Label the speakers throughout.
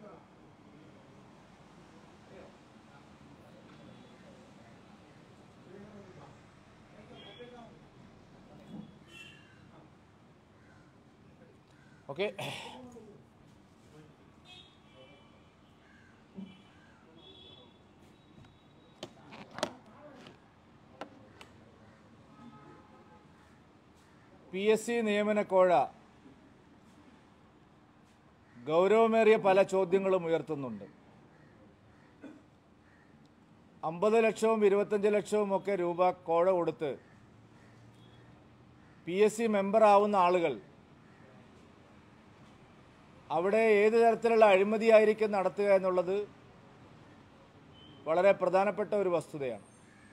Speaker 1: okay P S C നിയമനക്കോഴ ഗൗരവമേറിയ പല ചോദ്യങ്ങളും ഉയർത്തുന്നുണ്ട് അമ്പത് ലക്ഷവും ഇരുപത്തഞ്ച് ലക്ഷവും ഒക്കെ രൂപ കോഴ കൊടുത്ത് പി എസ് സി മെമ്പർ ആവുന്ന ആളുകൾ അവിടെ ഏത് തരത്തിലുള്ള അഴിമതിയായിരിക്കും നടത്തുക എന്നുള്ളത് വളരെ പ്രധാനപ്പെട്ട ഒരു വസ്തുതയാണ്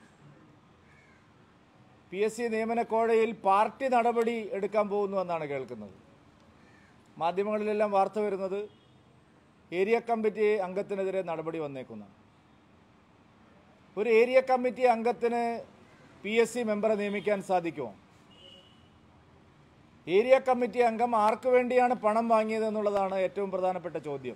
Speaker 1: പി എസ് സി നിയമനക്കോഴയിൽ പാർട്ടി നടപടി എടുക്കാൻ പോകുന്നു എന്നാണ് കേൾക്കുന്നത് മാധ്യമങ്ങളിലെല്ലാം വാർത്ത വരുന്നത് ഏരിയ കമ്മിറ്റി അംഗത്തിനെതിരെ നടപടി വന്നേക്കുന്നതാണ് ഒരു ഏരിയ കമ്മിറ്റി അംഗത്തിന് പി എസ് സി മെമ്പറെ നിയമിക്കാൻ സാധിക്കുമോ ഏരിയ കമ്മിറ്റി അംഗം ആർക്ക് വേണ്ടിയാണ് പണം വാങ്ങിയത് എന്നുള്ളതാണ് ഏറ്റവും പ്രധാനപ്പെട്ട ചോദ്യം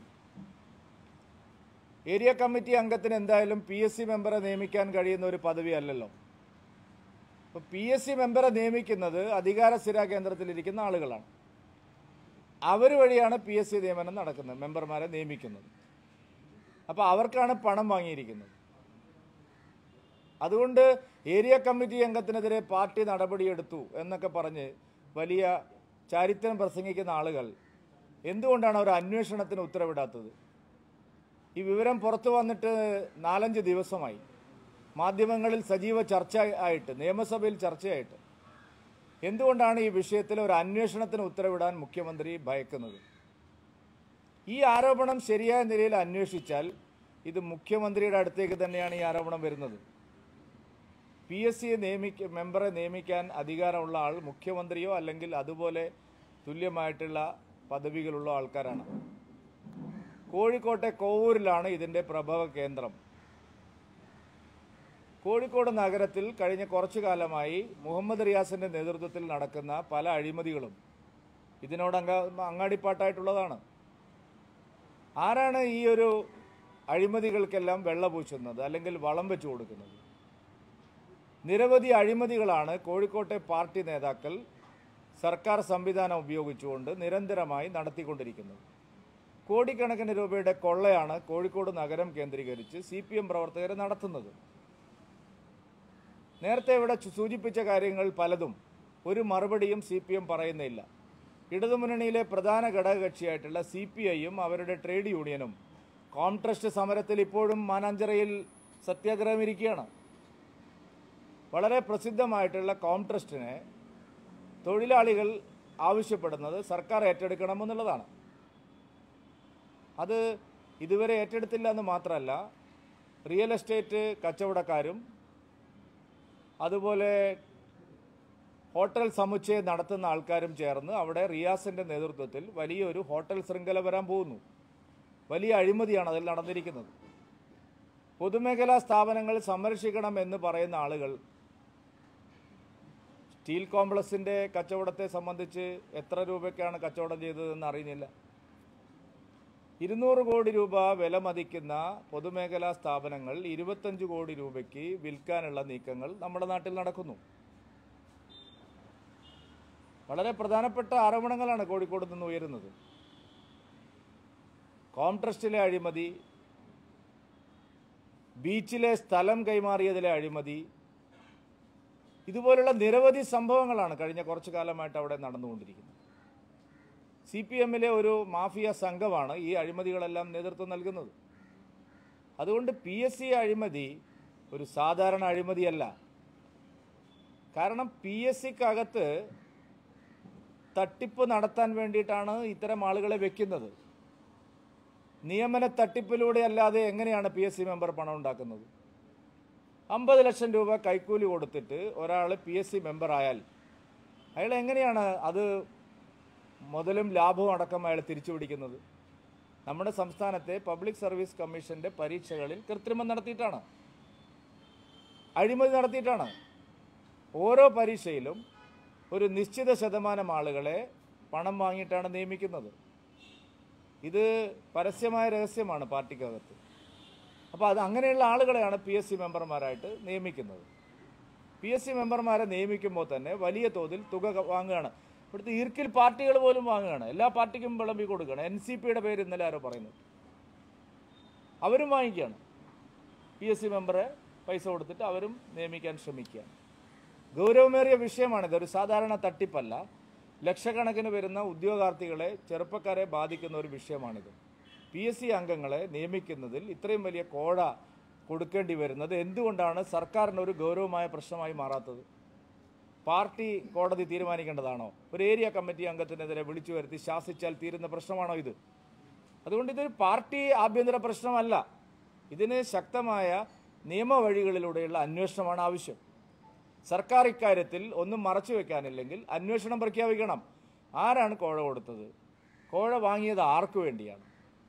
Speaker 1: ഏരിയ കമ്മിറ്റി അംഗത്തിന് എന്തായാലും പി എസ് സി മെമ്പറെ നിയമിക്കാൻ കഴിയുന്ന ഒരു പദവി അല്ലല്ലോ അപ്പോൾ പി എസ് സി മെമ്പറെ നിയമിക്കുന്നത് അധികാര സ്ഥിര കേന്ദ്രത്തിലിരിക്കുന്ന ആളുകളാണ് അവർ വഴിയാണ് പി എസ് സി നിയമനം നടക്കുന്നത് മെമ്പർമാരെ നിയമിക്കുന്നത് അപ്പോൾ അവർക്കാണ് പണം വാങ്ങിയിരിക്കുന്നത് അതുകൊണ്ട് ഏരിയ കമ്മിറ്റി അംഗത്തിനെതിരെ പാർട്ടി നടപടിയെടുത്തു എന്നൊക്കെ പറഞ്ഞ് വലിയ ചാരിത്രം പ്രസംഗിക്കുന്ന ആളുകൾ എന്തുകൊണ്ടാണ് അവർ അന്വേഷണത്തിന് ഉത്തരവിടാത്തത് ഈ വിവരം പുറത്തു വന്നിട്ട് നാലഞ്ച് ദിവസമായി മാധ്യമങ്ങളിൽ സജീവ ചർച്ച ആയിട്ട് നിയമസഭയിൽ ചർച്ചയായിട്ട് എന്തുകൊണ്ടാണ് ഈ വിഷയത്തിൽ ഒരു അന്വേഷണത്തിന് ഉത്തരവിടാൻ മുഖ്യമന്ത്രി ഭയക്കുന്നത് ഈ ആരോപണം ശരിയായ നിലയിൽ അന്വേഷിച്ചാൽ ഇത് മുഖ്യമന്ത്രിയുടെ അടുത്തേക്ക് തന്നെയാണ് ഈ ആരോപണം വരുന്നത് പി എസ് സിയെ നിയമിക്ക മെമ്പറെ നിയമിക്കാൻ അധികാരമുള്ള ആൾ മുഖ്യമന്ത്രിയോ അല്ലെങ്കിൽ അതുപോലെ തുല്യമായിട്ടുള്ള പദവികളുള്ള ആൾക്കാരാണ് കോഴിക്കോട്ടെ കോവൂരിലാണ് ഇതിൻ്റെ പ്രഭവ കേന്ദ്രം കോഴിക്കോട് നഗരത്തിൽ കഴിഞ്ഞ കുറച്ചു കാലമായി മുഹമ്മദ് റിയാസിന്റെ നേതൃത്വത്തിൽ നടക്കുന്ന പല അഴിമതികളും ഇതിനോട് അങ്ക അങ്ങാടിപ്പാട്ടായിട്ടുള്ളതാണ് ആരാണ് ഈ ഒരു അഴിമതികൾക്കെല്ലാം വെള്ളപൂശുന്നത് അല്ലെങ്കിൽ വളം വെച്ചു കൊടുക്കുന്നത് നിരവധി അഴിമതികളാണ് കോഴിക്കോട്ടെ പാർട്ടി നേതാക്കൾ സർക്കാർ സംവിധാനം ഉപയോഗിച്ചുകൊണ്ട് നിരന്തരമായി നടത്തിക്കൊണ്ടിരിക്കുന്നത് കോടിക്കണക്കിന് രൂപയുടെ കൊള്ളയാണ് കോഴിക്കോട് നഗരം കേന്ദ്രീകരിച്ച് സി പി എം പ്രവർത്തകർ നടത്തുന്നത് നേരത്തെ ഇവിടെ ചു- സൂചിപ്പിച്ച കാര്യങ്ങൾ പലതും ഒരു മറുപടിയും സി പി എം പറയുന്നില്ല ഇടതുമുന്നണിയിലെ പ്രധാന ഘടകകക്ഷിയായിട്ടുള്ള സി പി ഐയും അവരുടെ ട്രേഡ് യൂണിയനും കോൺട്രസ്റ്റ് സമരത്തിൽ ഇപ്പോഴും മാനാഞ്ചിറയിൽ സത്യാഗ്രഹം ഇരിക്കുകയാണ് വളരെ പ്രസിദ്ധമായിട്ടുള്ള കോംട്രസ്റ്റിനെ തൊഴിലാളികൾ ആവശ്യപ്പെടുന്നത് സർക്കാർ ഏറ്റെടുക്കണമെന്നുള്ളതാണ് അത് ഇതുവരെ ഏറ്റെടുത്തില്ല എന്ന് മാത്രമല്ല റിയൽ എസ്റ്റേറ്റ് കച്ചവടക്കാരും അതുപോലെ ഹോട്ടൽ സമുച്ചയം നടത്തുന്ന ആൾക്കാരും ചേർന്ന് അവിടെ റിയാസിന്റെ നേതൃത്വത്തിൽ വലിയൊരു ഹോട്ടൽ ശൃംഖല വരാൻ പോകുന്നു വലിയ അഴിമതിയാണ് അതിൽ നടന്നിരിക്കുന്നത് പൊതുമേഖലാ സ്ഥാപനങ്ങൾ സംരക്ഷിക്കണം എന്ന് പറയുന്ന ആളുകൾ സ്റ്റീൽ കോംപ്ലക്സിന്റെ കച്ചവടത്തെ സംബന്ധിച്ച് എത്ര രൂപയ്ക്കാണ് കച്ചവടം ചെയ്തതെന്ന് അറിയുന്നില്ല ഇരുന്നൂറ് കോടി രൂപ വില മതിക്കുന്ന പൊതുമേഖലാ സ്ഥാപനങ്ങൾ ഇരുപത്തഞ്ച് കോടി രൂപയ്ക്ക് വിൽക്കാനുള്ള നീക്കങ്ങൾ നമ്മുടെ നാട്ടിൽ നടക്കുന്നു വളരെ പ്രധാനപ്പെട്ട ആരോപണങ്ങളാണ് കോഴിക്കോട് നിന്ന് ഉയരുന്നത് കോംട്രസ്റ്റിലെ അഴിമതി ബീച്ചിലെ സ്ഥലം കൈമാറിയതിലെ അഴിമതി ഇതുപോലുള്ള നിരവധി സംഭവങ്ങളാണ് കഴിഞ്ഞ കുറച്ചു കാലമായിട്ട് അവിടെ നടന്നുകൊണ്ടിരിക്കുന്നത് സി പി എമ്മിലെ ഒരു മാഫിയ സംഘമാണ് ഈ അഴിമതികളെല്ലാം നേതൃത്വം നൽകുന്നത് അതുകൊണ്ട് പി എസ് സി അഴിമതി ഒരു സാധാരണ അഴിമതിയല്ല കാരണം പി എസ് സിക്കകത്ത് തട്ടിപ്പ് നടത്താൻ വേണ്ടിയിട്ടാണ് ഇത്തരം ആളുകളെ വെക്കുന്നത് നിയമന തട്ടിപ്പിലൂടെ അല്ലാതെ എങ്ങനെയാണ് പി എസ് സി മെമ്പർ പണം ഉണ്ടാക്കുന്നത് അമ്പത് ലക്ഷം രൂപ കൈക്കൂലി കൊടുത്തിട്ട് ഒരാൾ പി എസ് സി മെമ്പർ ആയാൽ അയാൾ എങ്ങനെയാണ് അത് മുതലും ലാഭവും അടക്കം അയാൾ തിരിച്ചു പിടിക്കുന്നത് നമ്മുടെ സംസ്ഥാനത്തെ പബ്ലിക് സർവീസ് കമ്മീഷന്റെ പരീക്ഷകളിൽ കൃത്രിമം നടത്തിയിട്ടാണ് അഴിമതി നടത്തിയിട്ടാണ് ഓരോ പരീക്ഷയിലും ഒരു നിശ്ചിത ശതമാനം ആളുകളെ പണം വാങ്ങിയിട്ടാണ് നിയമിക്കുന്നത് ഇത് പരസ്യമായ രഹസ്യമാണ് പാർട്ടിക്കകത്ത് അപ്പോൾ അത് അങ്ങനെയുള്ള ആളുകളെയാണ് പി എസ് സി മെമ്പർമാരായിട്ട് നിയമിക്കുന്നത് പി എസ് സി മെമ്പർമാരെ നിയമിക്കുമ്പോൾ തന്നെ വലിയ തോതിൽ തുക ക- വാങ്ങുകയാണ് ഇവിടുത്തെ ഈർക്കിൽ പാർട്ടികൾ പോലും വാങ്ങുകയാണ് എല്ലാ പാർട്ടിക്കും വിളമ്പി കൊടുക്കുകയാണ് എൻ സി പിയുടെ പേര് ഇന്നലെ ആരോ പറയുന്നത് അവരും വാങ്ങിക്കുകയാണ് പി എസ് സി മെമ്പറെ പൈസ കൊടുത്തിട്ട് അവരും നിയമിക്കാൻ ശ്രമിക്കുകയാണ് ഗൗരവമേറിയ വിഷയമാണിത് ഒരു സാധാരണ തട്ടിപ്പല്ല ലക്ഷക്കണക്കിന് വരുന്ന ഉദ്യോഗാർത്ഥികളെ ചെറുപ്പക്കാരെ ബാധിക്കുന്ന ഒരു വിഷയമാണിത് പി എസ് സി അംഗങ്ങളെ നിയമിക്കുന്നതിൽ ഇത്രയും വലിയ കോഴ കൊടുക്കേണ്ടി വരുന്നത് എന്തുകൊണ്ടാണ് സർക്കാരിന് ഒരു ഗൗരവമായ പ്രശ്നമായി മാറാത്തത് പാർട്ടി കോടതി തീരുമാനിക്കേണ്ടതാണോ ഒരു ഏരിയ കമ്മിറ്റി അംഗത്തിനെതിരെ വിളിച്ചു വരുത്തി ശാസിച്ചാൽ തീരുന്ന പ്രശ്നമാണോ ഇത് അതുകൊണ്ട് ഇതൊരു പാർട്ടി ആഭ്യന്തര പ്രശ്നമല്ല ഇതിന് ശക്തമായ നിയമവഴികളിലൂടെയുള്ള അന്വേഷണമാണ് ആവശ്യം സർക്കാർ ഇക്കാര്യത്തിൽ ഒന്നും മറച്ചു വെക്കാനില്ലെങ്കിൽ അന്വേഷണം പ്രഖ്യാപിക്കണം ആരാണ് കോഴ കൊടുത്തത് കോഴ വാങ്ങിയത് ആർക്കു വേണ്ടിയാണ്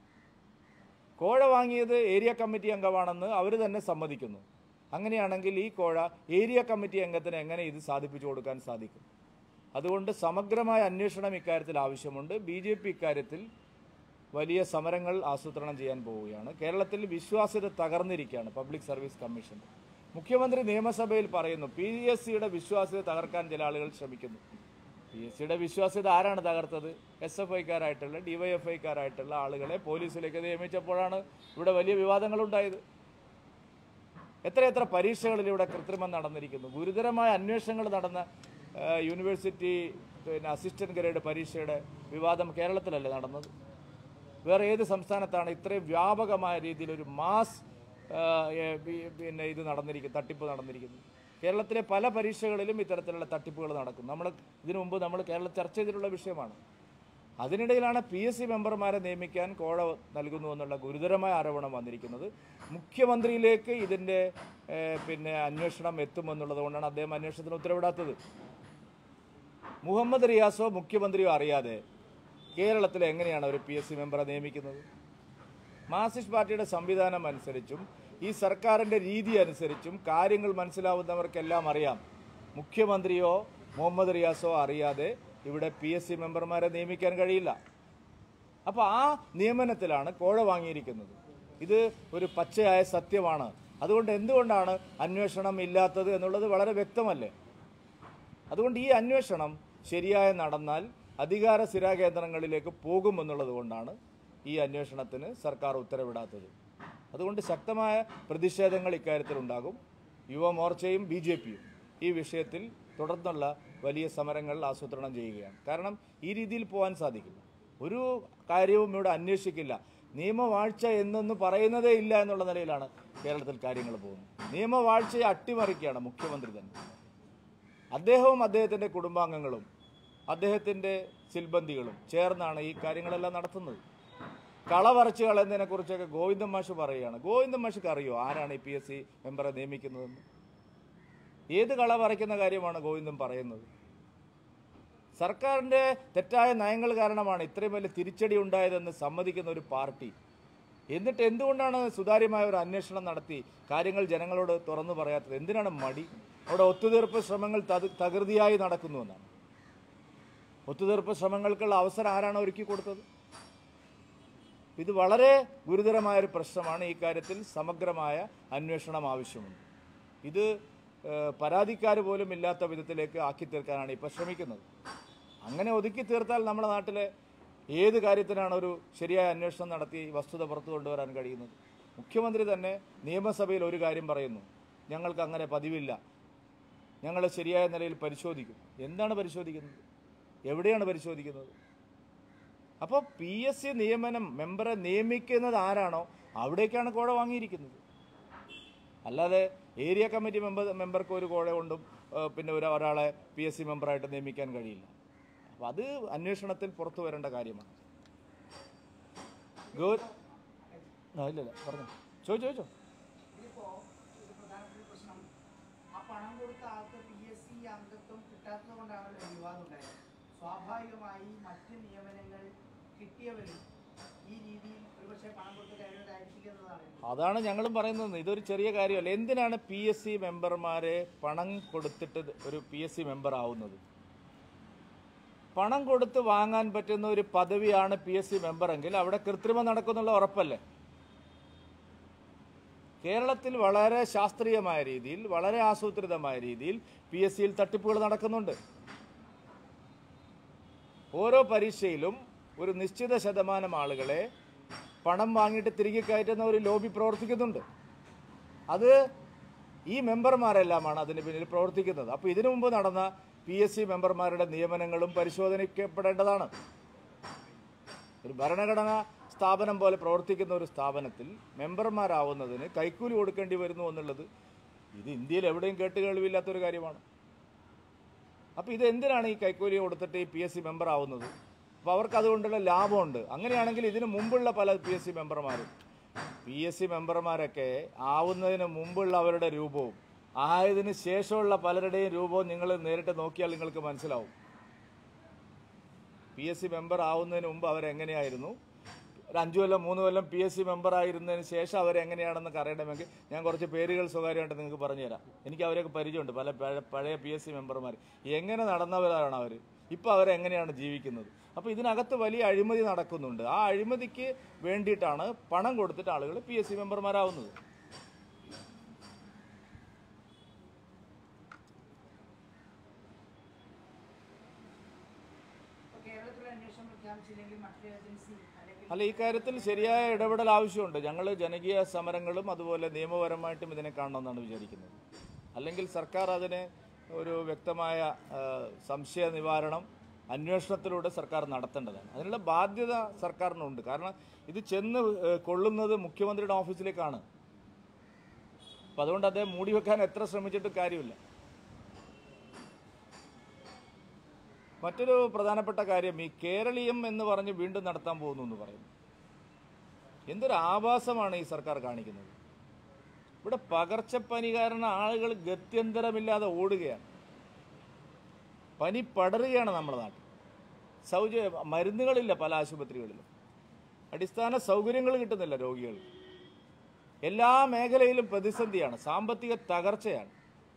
Speaker 1: കോഴ വാങ്ങിയത് ഏരിയ കമ്മിറ്റി അംഗമാണെന്ന് അവർ തന്നെ സമ്മതിക്കുന്നു അങ്ങനെയാണെങ്കിൽ ഈ കോഴ ഏരിയ കമ്മിറ്റി അംഗത്തിന് എങ്ങനെ ഇത് സാധിപ്പിച്ചു കൊടുക്കാൻ സാധിക്കും അതുകൊണ്ട് സമഗ്രമായ അന്വേഷണം ഇക്കാര്യത്തിൽ ആവശ്യമുണ്ട് ബി ജെ പി ഇക്കാര്യത്തിൽ വലിയ സമരങ്ങൾ ആസൂത്രണം ചെയ്യാൻ പോവുകയാണ് കേരളത്തിൽ വിശ്വാസ്യത തകർന്നിരിക്കുകയാണ് പബ്ലിക് സർവീസ് കമ്മീഷൻ മുഖ്യമന്ത്രി നിയമസഭയിൽ പറയുന്നു പി എസ് സിയുടെ വിശ്വാസ്യത തകർക്കാൻ ചില ആളുകൾ ശ്രമിക്കുന്നു പി എസ് സിയുടെ വിശ്വാസ്യത ആരാണ് തകർത്തത് എസ് എഫ് ഐക്കാരായിട്ടുള്ള ഡിവൈഎഫ് ഐക്കാരായിട്ടുള്ള ആളുകളെ പോലീസിലേക്ക് നിയമിച്ചപ്പോഴാണ് ഇവിടെ വലിയ വിവാദങ്ങളുണ്ടായത് എത്രയെത്ര പരീക്ഷകളിൽ ഇവിടെ കൃത്രിമം നടന്നിരിക്കുന്നു ഗുരുതരമായ അന്വേഷണങ്ങൾ നടന്ന ആ, യൂണിവേഴ്സിറ്റി പിന്നെ അസിസ്റ്റന്റ് ഗ്രേഡ് പരീക്ഷയുടെ വിവാദം കേരളത്തിലല്ലേ നടന്നത് വേറെ ഏത് സംസ്ഥാനത്താണ് ഇത്രയും വ്യാപകമായ രീതിയിൽ ഒരു മാസ് ആ, ഏ, പി- പിന്നെ ഇത് നടന്നിരിക്കുന്നു തട്ടിപ്പ് നടന്നിരിക്കുന്നു കേരളത്തിലെ പല പരീക്ഷകളിലും ഇത്തരത്തിലുള്ള തട്ടിപ്പുകൾ നടക്കും നമ്മൾ ഇതിനു മുമ്പ് നമ്മൾ കേരളം ചർച്ച ചെയ്തിട്ടുള്ള വിഷയമാണ് അതിനിടയിലാണ് പി എസ് സി മെമ്പർമാരെ നിയമിക്കാൻ കോഴ നൽകുന്നു എന്നുള്ള ഗുരുതരമായ ആരോപണം വന്നിരിക്കുന്നത് മുഖ്യമന്ത്രിയിലേക്ക് ഇതിൻ്റെ ഏ, പിന്നെ അന്വേഷണം എത്തുമെന്നുള്ളത് കൊണ്ടാണ് അദ്ദേഹം അന്വേഷണത്തിന് ഉത്തരവിടാത്തത് മുഹമ്മദ് റിയാസോ മുഖ്യമന്ത്രിയോ അറിയാതെ കേരളത്തിൽ എങ്ങനെയാണ് ഒരു പി എസ് സി മെമ്പറെ നിയമിക്കുന്നത് മാർക്സിസ്റ്റ് പാർട്ടിയുടെ സംവിധാനം അനുസരിച്ചും ഈ സർക്കാരിൻ്റെ രീതി അനുസരിച്ചും കാര്യങ്ങൾ മനസ്സിലാവുന്നവർക്കെല്ലാം അറിയാം മുഖ്യമന്ത്രിയോ മുഹമ്മദ് റിയാസോ അറിയാതെ ഇവിടെ പി എസ് സി മെമ്പർമാരെ നിയമിക്കാൻ കഴിയില്ല അപ്പോൾ ആ നിയമനത്തിലാണ് കോഴ വാങ്ങിയിരിക്കുന്നത് ഇത് ഒരു പച്ചയായ സത്യമാണ് അതുകൊണ്ട് എന്തുകൊണ്ടാണ് അന്വേഷണം ഇല്ലാത്തത് എന്നുള്ളത് വളരെ വ്യക്തമല്ലേ അതുകൊണ്ട് ഈ അന്വേഷണം ശരിയായി നടന്നാൽ അധികാര സ്ഥിരാകേന്ദ്രങ്ങളിലേക്ക് പോകുമെന്നുള്ളത് കൊണ്ടാണ് ഈ അന്വേഷണത്തിന് സർക്കാർ ഉത്തരവിടാത്തത് അതുകൊണ്ട് ശക്തമായ പ്രതിഷേധങ്ങൾ ഇക്കാര്യത്തിൽ ഉണ്ടാകും യുവമോർച്ചയും ബി ജെ പിയും ഈ വിഷയത്തിൽ തുടർന്നുള്ള വലിയ സമരങ്ങൾ ആസൂത്രണം ചെയ്യുകയാണ് കാരണം ഈ രീതിയിൽ പോകാൻ സാധിക്കില്ല ഒരു കാര്യവും ഇവിടെ അന്വേഷിക്കില്ല നിയമവാഴ്ച എന്നൊന്ന് പറയുന്നതേ ഇല്ല എന്നുള്ള നിലയിലാണ് കേരളത്തിൽ കാര്യങ്ങൾ പോകുന്നത് നിയമവാഴ്ചയെ അട്ടിമറിക്കുകയാണ് മുഖ്യമന്ത്രി തന്നെ അദ്ദേഹവും അദ്ദേഹത്തിൻ്റെ കുടുംബാംഗങ്ങളും അദ്ദേഹത്തിൻ്റെ സിൽബന്ദികളും ചേർന്നാണ് ഈ കാര്യങ്ങളെല്ലാം നടത്തുന്നത് കളവറച്ച് കളയുന്നതിനെ കുറിച്ചൊക്കെ ഗോവിന്ദൻ മാഷ് പറയുകയാണ് ഗോവിന്ദൻ മാഷക്ക് അറിയോ ആരാണ് ഈ പി എസ് സി മെമ്പറെ നിയമിക്കുന്നതെന്ന് ഏത് കള പറിക്കുന്ന കാര്യമാണ് ഗോവിന്ദൻ പറയുന്നത് സർക്കാരിൻ്റെ തെറ്റായ നയങ്ങൾ കാരണമാണ് ഇത്രയും വലിയ തിരിച്ചടി ഉണ്ടായതെന്ന് സമ്മതിക്കുന്ന ഒരു പാർട്ടി എന്നിട്ട് എന്തുകൊണ്ടാണ് സുതാര്യമായ ഒരു അന്വേഷണം നടത്തി കാര്യങ്ങൾ ജനങ്ങളോട് തുറന്നു പറയാത്തത് എന്തിനാണ് മടി അവിടെ ഒത്തുതീർപ്പ് ശ്രമങ്ങൾ തക- തകൃതിയായി നടക്കുന്നുവെന്നാണ് ഒത്തുതീർപ്പ് ശ്രമങ്ങൾക്കുള്ള അവസരം ആരാണ് ഒരുക്കി കൊടുത്തത് ഇത് വളരെ ഗുരുതരമായ ഒരു പ്രശ്നമാണ് ഈ കാര്യത്തിൽ സമഗ്രമായ അന്വേഷണം ആവശ്യമുണ്ട് ഇത് ഏഹ്, പരാതിക്കാർ പോലും ഇല്ലാത്ത വിധത്തിലേക്ക് ആക്കി തീർക്കാനാണ് ഇപ്പോൾ ശ്രമിക്കുന്നത് അങ്ങനെ ഒതുക്കി തീർത്താൽ നമ്മുടെ നാട്ടിലെ ഏത് കാര്യത്തിനാണ് ഒരു ശരിയായ അന്വേഷണം നടത്തി വസ്തുത പുറത്തു കൊണ്ടുവരാൻ കഴിയുന്നത് മുഖ്യമന്ത്രി തന്നെ നിയമസഭയിൽ ഒരു കാര്യം പറയുന്നു ഞങ്ങൾക്ക് അങ്ങനെ പതിവില്ല ഞങ്ങൾ ശരിയായ നിലയിൽ പരിശോധിക്കും എന്താണ് പരിശോധിക്കുന്നത് എവിടെയാണ് പരിശോധിക്കുന്നത് അപ്പോൾ പി എസ് സി നിയമനം മെമ്പറെ നിയമിക്കുന്നത് ആരാണോ അവിടേക്കാണ് കോഴ വാങ്ങിയിരിക്കുന്നത് അല്ലാതെ ഏരിയ കമ്മിറ്റി മെമ്പർ മെമ്പർക്ക് ഒരു കോഴ കൊണ്ടും ഏഹ്, പിന്നെ ഒരു ഒരാളെ പി എസ് സി മെമ്പറായിട്ട് നിയമിക്കാൻ കഴിയില്ല അപ്പോൾ അത് അന്വേഷണത്തിൽ പുറത്തു വരേണ്ട കാര്യമാണ് ഗോ ആ ഇല്ലല്ല പറഞ്ഞു ചോദിച്ചോ ചോദിച്ചോ
Speaker 2: ഇതിപ്പോ ഒരു പ്രധാനപ്പെട്ട പ്രശ്നം ആ പണം കൊടുത്ത ആൾക്ക് പി എസ് സി അംഗത്വം കിട്ടാത്തത് കൊണ്ടാണല്ലോ വിവാദം ഉണ്ടായത് സ്വാഭാവികമായി മറ്റ് നിയമനങ്ങൾ കിട്ടിയവരും ഈ രീതിയിൽ ഒരുപക്ഷെ പണം കൊടുത്ത് കഴിയുന്നതായിരിക്കുന്നതാണ്
Speaker 1: അതാണ് ഞങ്ങളും പറയുന്നത് ഇതൊരു ചെറിയ കാര്യമല്ല എന്തിനാണ് പി എസ് സി മെമ്പർമാരെ പണം കൊടുത്തിട്ട് ഒരു പി എസ് സി മെമ്പർ ആവുന്നത് പണം കൊടുത്ത് വാങ്ങാൻ പറ്റുന്ന ഒരു പദവിയാണ് പി എസ് സി മെമ്പറെങ്കിൽ അവിടെ കൃത്രിമം നടക്കുന്നുള്ള ഉറപ്പല്ലേ കേരളത്തിൽ വളരെ ശാസ്ത്രീയമായ രീതിയിൽ വളരെ ആസൂത്രിതമായ രീതിയിൽ പി എസ് സിയിൽ തട്ടിപ്പുകൾ നടക്കുന്നുണ്ട് ഓരോ പരീക്ഷയിലും ഒരു നിശ്ചിത ശതമാനം ആളുകളെ പണം വാങ്ങിയിട്ട് തിരികെ കയറ്റുന്ന ഒരു ലോബി പ്രവർത്തിക്കുന്നുണ്ട് അത് ഈ മെമ്പർമാരെല്ലാമാണ് അതിന് പിന്നിൽ പ്രവർത്തിക്കുന്നത് അപ്പോൾ ഇതിനു മുമ്പ് നടന്ന പി എസ് സി മെമ്പർമാരുടെ നിയമനങ്ങളും പരിശോധനിക്കപ്പെടേണ്ടതാണ് ഒരു ഭരണഘടനാ സ്ഥാപനം പോലെ പ്രവർത്തിക്കുന്ന ഒരു സ്ഥാപനത്തിൽ മെമ്പർമാരാവുന്നതിന് കൈക്കൂലി കൊടുക്കേണ്ടി വരുന്നു എന്നുള്ളത് ഇത് ഇന്ത്യയിൽ എവിടെയും കേട്ട് കേൾവില്ലാത്തൊരു കാര്യമാണ് അപ്പോൾ ഇത് എന്തിനാണ് ഈ കൈക്കൂലി കൊടുത്തിട്ട് ഈ പി എസ് സി മെമ്പർ ആവുന്നത് അപ്പോൾ അവർക്ക് അതുകൊണ്ടുള്ള ലാഭമുണ്ട് അങ്ങനെയാണെങ്കിൽ ഇതിന് മുമ്പുള്ള പല പി എസ് സി മെമ്പർമാരും പി എസ് സി മെമ്പർമാരൊക്കെ ആവുന്നതിന് മുമ്പുള്ള അവരുടെ രൂപവും ആയതിനു ശേഷമുള്ള പലരുടെയും രൂപവും നിങ്ങൾ നേരിട്ട് നോക്കിയാൽ നിങ്ങൾക്ക് മനസ്സിലാവും പി എസ് സി മെമ്പർ ആവുന്നതിന് മുമ്പ് അവരെങ്ങനെയായിരുന്നു ഒരു അഞ്ചു കൊല്ലം മൂന്ന് കൊല്ലം പി എസ് സി മെമ്പർ ആയിരുന്നതിന് ശേഷം അവരെങ്ങനെയാണെന്നൊക്കെ അറിയണമെങ്കിൽ ഞാൻ കുറച്ച് പേരുകൾ സ്വകാര്യമായിട്ട് നിങ്ങൾക്ക് പറഞ്ഞുതരാം എനിക്ക് അവരെയൊക്കെ പരിചയമുണ്ട് പല പഴ- പഴയ പി എസ് സി മെമ്പർമാർ എങ്ങനെ നടന്നവരാണ് അവർ ഇപ്പോൾ അവരെങ്ങനെയാണ് ജീവിക്കുന്നത് അപ്പോൾ ഇതിനകത്ത് വലിയ അഴിമതി നടക്കുന്നുണ്ട് ആ അഴിമതിക്ക് വേണ്ടിയിട്ടാണ് പണം കൊടുത്തിട്ട് ആളുകൾ പി എസ് സി മെമ്പർമാരാവുന്നത്
Speaker 2: ഇപ്പൊ കേരളത്തിലെ അന്വേഷണം പ്രഖ്യാപിച്ചില്ലെങ്കിൽ മറ്റൊരു ഏജൻസി അല്ലെങ്കിൽ
Speaker 1: അല്ല ഈ കാര്യത്തിൽ ശരിയായ ഇടപെടൽ ആവശ്യമുണ്ട് ഞങ്ങൾ ജനകീയ സമരങ്ങളും അതുപോലെ നിയമപരമായിട്ടും ഇതിനെ കാണണമെന്നാണ് വിചാരിക്കുന്നത് അല്ലെങ്കിൽ സർക്കാർ അതിന് ഒരു വ്യക്തമായ ആ, സംശയ നിവാരണം അന്വേഷണത്തിലൂടെ സർക്കാർ നടത്തേണ്ടതാണ് അതിനുള്ള ബാധ്യത സർക്കാരിനുണ്ട് കാരണം ഇത് ചെന്ന് ഏ, കൊള്ളുന്നത് മുഖ്യമന്ത്രിയുടെ ഓഫീസിലേക്കാണ് അപ്പം അതുകൊണ്ട് അദ്ദേഹം മൂടി വെക്കാൻ എത്ര ശ്രമിച്ചിട്ടും കാര്യമില്ല മറ്റൊരു പ്രധാനപ്പെട്ട കാര്യം ഈ കേരളീയം എന്ന് പറഞ്ഞ് വീണ്ടും നടത്താൻ പോകുന്നു എന്ന് പറയുന്നു എന്തൊരു ആഭാസമാണ് ഈ സർക്കാർ കാണിക്കുന്നത് ഇവിടെ പകർച്ചപ്പനി കാരണം ആളുകൾ ഗത്യന്തരമില്ലാതെ ഓടുകയാണ് പനി പടരുകയാണ് നമ്മുടെ നാട്ടിൽ സൗജ മരുന്നുകളില്ല പല ആശുപത്രികളിലും അടിസ്ഥാന സൗകര്യങ്ങൾ കിട്ടുന്നില്ല രോഗികൾക്ക് എല്ലാ മേഖലയിലും പ്രതിസന്ധിയാണ് സാമ്പത്തിക തകർച്ചയാണ്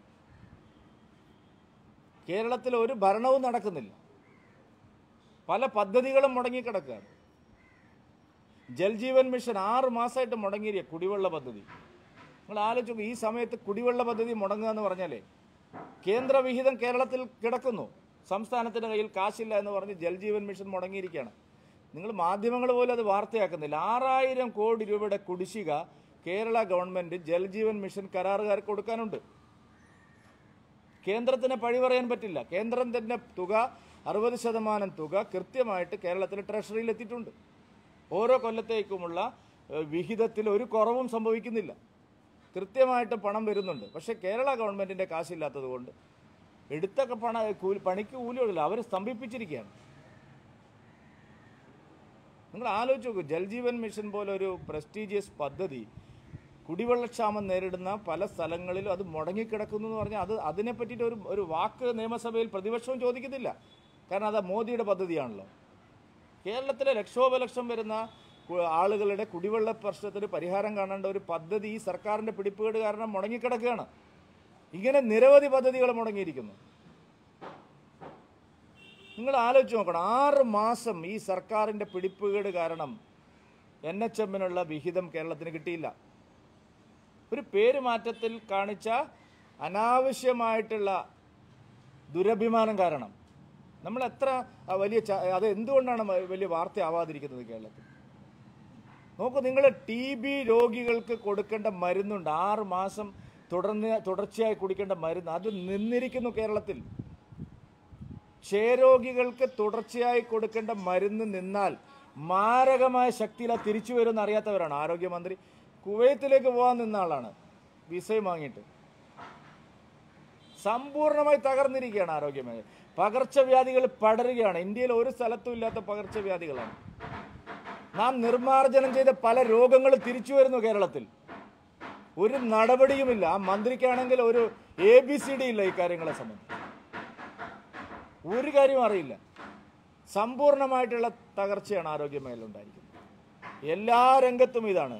Speaker 1: കേരളത്തിൽ ഒരു ഭരണവും നടക്കുന്നില്ല പല പദ്ധതികളും മുടങ്ങിക്കിടക്കുകയാണ് ജൽജീവൻ മിഷൻ ആറ് മാസമായിട്ട് മുടങ്ങിയ കുടിവെള്ള പദ്ധതി നിങ്ങൾ ആലോചിച്ചു ഈ സമയത്ത് കുടിവെള്ള പദ്ധതി മുടങ്ങുക എന്ന് പറഞ്ഞാലേ കേന്ദ്രവിഹിതം കേരളത്തിൽ കിടക്കുന്നു സംസ്ഥാനത്തിൻ്റെ കയ്യിൽ കാശില്ല എന്ന് പറഞ്ഞ് ജൽജീവൻ മിഷൻ മുടങ്ങിയിരിക്കുകയാണ് നിങ്ങൾ മാധ്യമങ്ങൾ പോലും അത് വാർത്തയാക്കുന്നില്ല ആറായിരം കോടി രൂപയുടെ കുടിശ്ശിക കേരള ഗവൺമെന്റ് ജൽജീവൻ മിഷൻ കരാറുകാർക്ക് കൊടുക്കാനുണ്ട് കേന്ദ്രത്തിന് പഴി പറയാൻ പറ്റില്ല കേന്ദ്രത്തിൻ്റെ തുക അറുപത് ശതമാനം തുക കൃത്യമായിട്ട് കേരളത്തിലെ ട്രഷറിയിൽ എത്തിയിട്ടുണ്ട് ഓരോ കൊല്ലത്തേക്കുമുള്ള ഏഹ്, വിഹിതത്തിൽ ഒരു കുറവും സംഭവിക്കുന്നില്ല കൃത്യമായിട്ട് പണം വരുന്നുണ്ട് പക്ഷേ കേരള ഗവൺമെൻറ്റിൻ്റെ കാശില്ലാത്തത് കൊണ്ട് എടുത്തൊക്കെ പണ കൂലി പണിക്ക് കൂലിയുള്ള അവർ സ്തംഭിപ്പിച്ചിരിക്കുകയാണ് നിങ്ങൾ ആലോചിച്ച് നോക്കൂ ജൽജീവൻ മിഷൻ പോലെ ഒരു പ്രസ്റ്റീജിയസ് പദ്ധതി കുടിവെള്ളക്ഷാമം നേരിടുന്ന പല സ്ഥലങ്ങളിലും അത് മുടങ്ങിക്കിടക്കുന്നു എന്ന് പറഞ്ഞാൽ അത് അതിനെ പറ്റിയിട്ട് ഒരു ഒരു വാക്ക് നിയമസഭയിൽ പ്രതിപക്ഷവും ചോദിക്കുന്നില്ല കാരണം അത് മോദിയുടെ പദ്ധതിയാണല്ലോ കേരളത്തിലെ ലക്ഷോപലക്ഷം വരുന്ന കു- ആളുകളുടെ കുടിവെള്ള പ്രശ്നത്തിന് പരിഹാരം കാണേണ്ട ഒരു പദ്ധതി ഈ സർക്കാരിൻ്റെ പിടിപ്പുകേട് കാരണം മുടങ്ങിക്കിടക്കുകയാണ് ഇങ്ങനെ നിരവധി പദ്ധതികൾ മുടങ്ങിയിരിക്കുന്നു നിങ്ങൾ ആലോചിച്ച് നോക്കണം ആറ് മാസം ഈ സർക്കാരിൻ്റെ പിടിപ്പുകേട് കാരണം എൻ എച്ച് എമ്മിനുള്ള വിഹിതം കേരളത്തിന് കിട്ടിയില്ല ഒരു പേര് മാറ്റത്തിൽ കാണിച്ച അനാവശ്യമായിട്ടുള്ള ദുരഭിമാനം കാരണം നമ്മൾ എത്ര ആ, വലിയ ച- അത് എന്തുകൊണ്ടാണ് മ- വലിയ വാർത്തയാവാതിരിക്കുന്നത് കേരളത്തിൽ നോക്കൂ നിങ്ങൾ ടി ബി രോഗികൾക്ക് കൊടുക്കേണ്ട മരുന്നുണ്ട് ആറ് മാസം തുടർന്ന് തുടർച്ചയായി കുടിക്കേണ്ട മരുന്ന് അത് നിന്നിരിക്കുന്നു കേരളത്തിൽ ക്ഷയരോഗികൾക്ക് തുടർച്ചയായി കൊടുക്കേണ്ട മരുന്ന് നിന്നാൽ മാരകമായ ശക്തിയിൽ അത് തിരിച്ചു വരുമെന്ന് അറിയാത്തവരാണ് ആരോഗ്യമന്ത്രി കുവൈത്തിലേക്ക് പോകാൻ നിന്ന ആളാണ് വിസയും വാങ്ങിയിട്ട് സമ്പൂർണ്ണമായി തകർന്നിരിക്കുകയാണ് ആരോഗ്യമേഖല പകർച്ചവ്യാധികൾ പടരുകയാണ് ഇന്ത്യയിൽ ഒരു സ്ഥലത്തും ഇല്ലാത്ത പകർച്ചവ്യാധികളാണ് നാം നിർമ്മാർജ്ജനം ചെയ്ത പല രോഗങ്ങളും തിരിച്ചു വരുന്നു കേരളത്തിൽ ഒരു നടപടിയുമില്ല ആ മന്ത്രിക്കാണെങ്കിൽ ഒരു എ ബി സി ഡി ഇല്ല ഈ കാര്യങ്ങളെ സംബന്ധിച്ച് ഒരു കാര്യവും അറിയില്ല സമ്പൂർണ്ണമായിട്ടുള്ള തകർച്ചയാണ് ആരോഗ്യമേഖല ഉണ്ടായിരിക്കുന്നത് എല്ലാ രംഗത്തും ഇതാണ്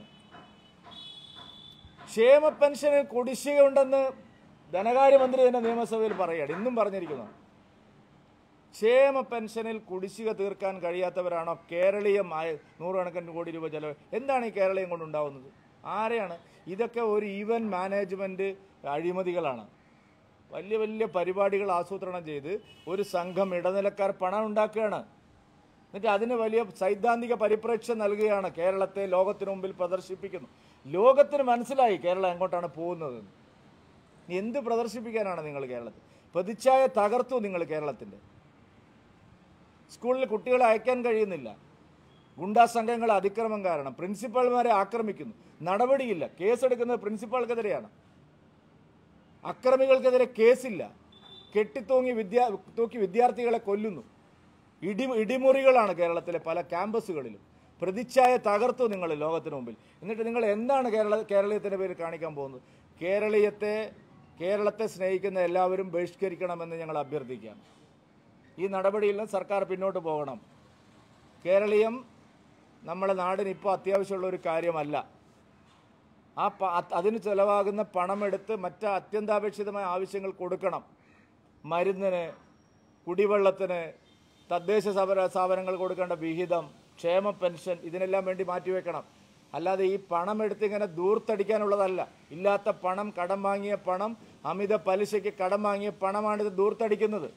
Speaker 1: ക്ഷേമ പെൻഷന് കുടിശ്ശിക ഉണ്ടെന്ന് ധനകാര്യമന്ത്രി തന്നെ നിയമസഭയിൽ പറയുകയാണ് ഇന്നും പറഞ്ഞിരിക്കുന്നു ക്ഷേമ പെൻഷനിൽ കുടിശ്ശിക തീർക്കാൻ കഴിയാത്തവരാണോ കേരളീയമായ നൂറുകണക്കിന് കോടി രൂപ ചെലവ് എന്താണ് ഈ കേരളീയം കൊണ്ടുണ്ടാവുന്നത് ആരെയാണ് ഇതൊക്കെ ഒരു ഈവൻ മാനേജ്മെന്റ് അഴിമതികളാണ് വലിയ വലിയ പരിപാടികൾ ആസൂത്രണം ചെയ്ത് ഒരു സംഘം ഇടനിലക്കാർ പണം ഉണ്ടാക്കുകയാണ് എന്നിട്ട് അതിന് വലിയ സൈദ്ധാന്തിക പരിപ്രേക്ഷ്യം നൽകുകയാണ് കേരളത്തെ ലോകത്തിന് മുമ്പിൽ പ്രദർശിപ്പിക്കുന്നു ലോകത്തിന് മനസ്സിലായി കേരളം എങ്ങോട്ടാണ് പോകുന്നത് ഇനി എന്ത് പ്രദർശിപ്പിക്കാനാണ് നിങ്ങൾ കേരളത്തിൽ പ്രതിച്ഛായ തകർത്തു നിങ്ങൾ കേരളത്തിൻ്റെ സ്കൂളിൽ കുട്ടികളെ അയക്കാൻ കഴിയുന്നില്ല ഗുണ്ടാ സംഘങ്ങൾ അതിക്രമം കാരണം പ്രിൻസിപ്പൽമാരെ ആക്രമിക്കുന്നു നടപടിയില്ല കേസെടുക്കുന്നത് പ്രിൻസിപ്പാൾക്കെതിരെയാണ് അക്രമികൾക്കെതിരെ കേസില്ല കെട്ടിത്തൂങ്ങി വിദ്യാ തൂക്കി വിദ്യാർത്ഥികളെ കൊല്ലുന്നു ഇടി ഇടിമുറികളാണ് കേരളത്തിലെ പല ക്യാമ്പസുകളിലും പ്രതിച്ഛായ തകർത്തു നിങ്ങൾ ലോകത്തിന് മുമ്പിൽ എന്നിട്ട് നിങ്ങൾ എന്താണ് കേരള കേരളീയത്തിൻ്റെ പേരിൽ കാണിക്കാൻ പോകുന്നത് കേരളീയത്തെ കേരളത്തെ സ്നേഹിക്കുന്ന എല്ലാവരും ബഹിഷ്കരിക്കണമെന്ന് ഞങ്ങൾ അഭ്യർത്ഥിക്കുകയാണ് ഈ നടപടിയിൽ നിന്ന് സർക്കാർ പിന്നോട്ട് പോകണം കേരളീയം നമ്മുടെ നാടിന് ഇപ്പോൾ അത്യാവശ്യമുള്ള ഒരു കാര്യമല്ല ആ പ അത് അതിന് ചിലവാകുന്ന പണമെടുത്ത് മറ്റ് അത്യന്താപേക്ഷിതമായ ആവശ്യങ്ങൾ കൊടുക്കണം മരുന്നിന് കുടിവെള്ളത്തിന് തദ്ദേശ സ്ഥാപന സ്ഥാപനങ്ങൾ കൊടുക്കേണ്ട വിഹിതം ക്ഷേമ പെൻഷൻ ഇതിനെല്ലാം വേണ്ടി മാറ്റിവെക്കണം അല്ലാതെ ഈ പണം എടുത്ത് ഇങ്ങനെ ദൂർത്തടിക്കാനുള്ളതല്ല ഇല്ലാത്ത പണം കടം വാങ്ങിയ പണം അമിത പലിശയ്ക്ക് കടം വാങ്ങിയ പണമാണിത് ദൂർത്തടിക്കുന്നത്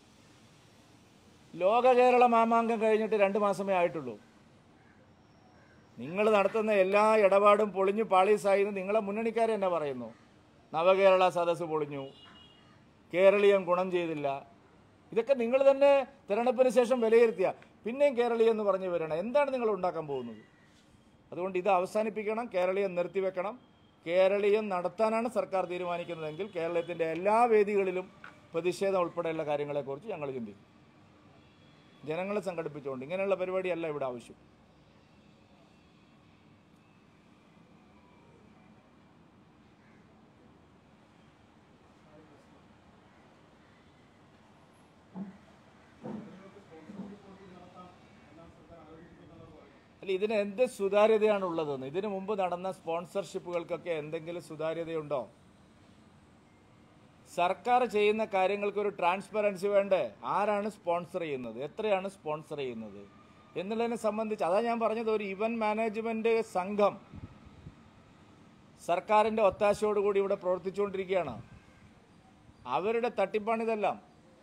Speaker 1: ലോക കേരള മാമാങ്കം കഴിഞ്ഞിട്ട് രണ്ട് മാസമേ ആയിട്ടുള്ളൂ നിങ്ങൾ നടത്തുന്ന എല്ലാ ഇടപാടും പൊളിഞ്ഞു പാളീസായി എന്ന് നിങ്ങളെ മുന്നണിക്കാർ തന്നെ പറയുന്നു നവകേരള സദസ്സ് പൊളിഞ്ഞു കേരളീയം ഗുണം ചെയ്തില്ല ഇതൊക്കെ നിങ്ങൾ തന്നെ തിരഞ്ഞെടുപ്പിന് ശേഷം വിലയിരുത്തിയ പിന്നെയും കേരളീയം എന്ന് പറഞ്ഞു വരണം എന്താണ് നിങ്ങൾ ഉണ്ടാക്കാൻ പോകുന്നത് അതുകൊണ്ട് ഇത് അവസാനിപ്പിക്കണം കേരളീയം നിർത്തിവെക്കണം കേരളീയം നടത്താനാണ് സർക്കാർ തീരുമാനിക്കുന്നതെങ്കിൽ കേരളത്തിൻ്റെ എല്ലാ വേദികളിലും പ്രതിഷേധം ഉൾപ്പെടെയുള്ള കാര്യങ്ങളെക്കുറിച്ച് ഞങ്ങൾ ചിന്തിക്കും ജനങ്ങളെ സംഘടിപ്പിച്ചുകൊണ്ട് ഇങ്ങനെയുള്ള പരിപാടിയല്ല ഇവിടെ ആവശ്യം അല്ല ഇതിന് എന്ത് സുതാര്യതയാണ് ഉള്ളതെന്ന് ഇതിനു മുമ്പ് നടന്ന സ്പോൺസർഷിപ്പുകൾക്കൊക്കെ എന്തെങ്കിലും സുതാര്യതയുണ്ടോ സർക്കാർ ചെയ്യുന്ന കാര്യങ്ങൾക്ക് ഒരു ട്രാൻസ്പെറൻസി വേണ്ടേ ആരാണ് സ്പോൺസർ ചെയ്യുന്നത് എത്രയാണ് സ്പോൺസർ ചെയ്യുന്നത് എന്നുള്ളതിനെ സംബന്ധിച്ച് അതാ ഞാൻ പറഞ്ഞത് ഒരു ഇവന്റ് മാനേജ്മെന്റ് സംഘം സർക്കാരിന്റെ ഒത്താശയോടുകൂടി ഇവിടെ പ്രവർത്തിച്ചുകൊണ്ടിരിക്കുകയാണ് അവരുടെ തട്ടിപ്പാണിതെല്ലാം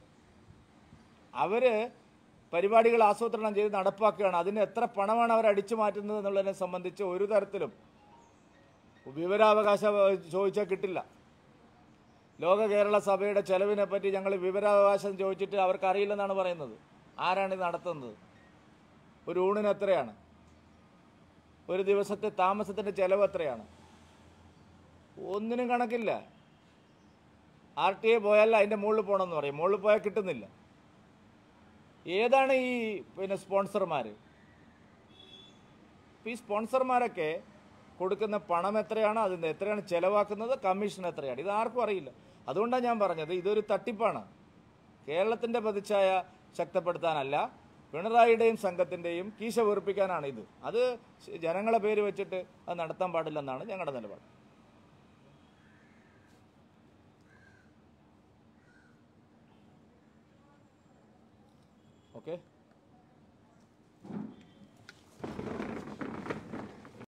Speaker 1: അവര് പരിപാടികൾ ആസൂത്രണം ചെയ്ത് നടപ്പാക്കുകയാണ് അതിന് എത്ര പണമാണ് അവർ അടിച്ചു മാറ്റുന്നത് എന്നുള്ളതിനെ സംബന്ധിച്ച് ഒരു തരത്തിലും വിവരാവകാശം ചോദിച്ചാൽ കിട്ടില്ല ലോക കേരള സഭയുടെ ചെലവിനെ പറ്റി ഞങ്ങൾ വിവരാവകാശം ചോദിച്ചിട്ട് അവർക്ക് അറിയില്ലെന്നാണ് പറയുന്നത് ആരാണ് ഇത് നടത്തുന്നത് ഒരു ഊണിന് എത്രയാണ് ഒരു ദിവസത്തെ താമസത്തിന്റെ ചെലവ് എത്രയാണ് ഒന്നിനും കണക്കില്ല ആർ ടി ഐ പോയാൽ അതിൻ്റെ മുകളിൽ പോകണമെന്ന് പറയും മുകളിൽ പോയാൽ കിട്ടുന്നില്ല ഏതാണ് ഈ പിന്നെ സ്പോൺസർമാർ ഈ സ്പോൺസർമാരൊക്കെ കൊടുക്കുന്ന പണം എത്രയാണ് അതിൻ്റെ എത്രയാണ് ചെലവാക്കുന്നത് കമ്മീഷൻ എത്രയാണ് ഇത് ആർക്കും അറിയില്ല അതുകൊണ്ടാണ് ഞാൻ പറഞ്ഞത് ഇതൊരു തട്ടിപ്പാണ് കേരളത്തിൻ്റെ പ്രതിച്ഛായ ശക്തപ്പെടുത്താനല്ല പിണറായിയുടെയും സംഘത്തിൻ്റെയും കീശ വീർപ്പിക്കാനാണ് ഇത് അത് ജനങ്ങളെ പേര് വെച്ചിട്ട് അത് നടത്താൻ പാടില്ലെന്നാണ് ഞങ്ങളുടെ നിലപാട് ഓക്കെ